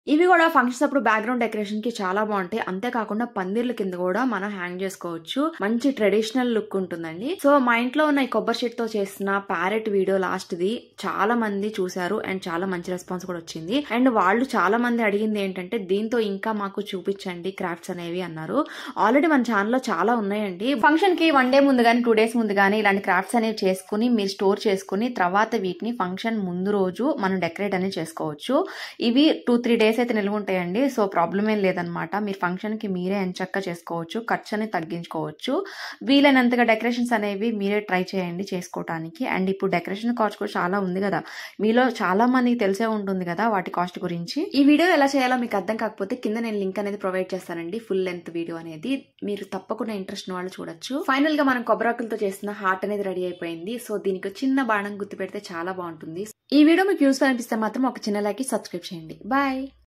ఇవి కూడా ఫంక్షన్స్ అప్పుడు బ్యాక్గ్రౌండ్ డెకరేషన్ కి చాలా బాగుంటాయి అంతేకాకుండా పందిర్ల కింద కూడా మనం హ్యాంగ్ చేసుకోవచ్చు మంచి ట్రెడిషనల్ లుక్ ఉంటుందండి సో మా ఇంట్లో ఉన్న ఈ కొబ్బరి షీట్ తో చేసిన ప్యారెట్ వీడియో లాస్ట్ ది చాలా మంది చూసారు అండ్ చాలా మంచి రెస్పాన్స్ కూడా వచ్చింది అండ్ వాళ్ళు చాలా మంది అడిగింది ఏంటంటే దీంతో ఇంకా మాకు చూపించండి క్రాఫ్ట్స్ అనేవి అన్నారు ఆల్రెడీ మన ఛానల్లో చాలా ఉన్నాయండి ఫంక్షన్ కి వన్ డే ముందు కానీ టూ డేస్ ముందు కానీ ఇలాంటి క్రాఫ్ట్స్ అనేవి చేసుకుని మీరు స్టోర్ చేసుకుని తర్వాత వీటిని ఫంక్షన్ ముందు రోజు మనం డెకరేట్ అనేది చేసుకోవచ్చు ఇవి టూ త్రీ డేస్ అయితే నిల్వ ఉంటాయండి సో ప్రాబ్లం ఏం లేదనమాట మీరు ఫంక్షన్ కి మీరే ఎంచక్క చేసుకోవచ్చు ఖర్చు అనేది తగ్గించుకోవచ్చు వీలైనంతగా డెకరేషన్స్ అనేవి మీరే ట్రై చేయండి చేసుకోవటానికి అండ్ ఇప్పుడు డెకరేషన్ కాస్ట్ కూడా చాలా ఉంది కదా మీలో చాలా మందికి తెలిసే ఉంటుంది కదా వాటి కాస్ట్ గురించి ఈ వీడియో ఎలా చేయాలో మీకు అర్థం కాకపోతే కింద నేను లింక్ అనేది ప్రొవైడ్ చేస్తానండి ఫుల్ లెంత్ వీడియో అనేది మీరు తప్పకుండా ఇంట్రెస్ట్ ఉన్న వాళ్ళు చూడొచ్చు ఫైనల్ గా మనం కొబ్బరాకులతో చేసిన హార్ట్ అనేది రెడీ అయిపోయింది సో దీనికి ఒక చిన్న బాణం గుర్తు పెడితే చాలా బాగుంటుంది ఈ వీడియో మీకు యూస్ఫుల్ అనిపిస్తే మాత్రం ఒక చిన్న లైక్ సబ్స్క్రైబ్ చేయండి బాయ్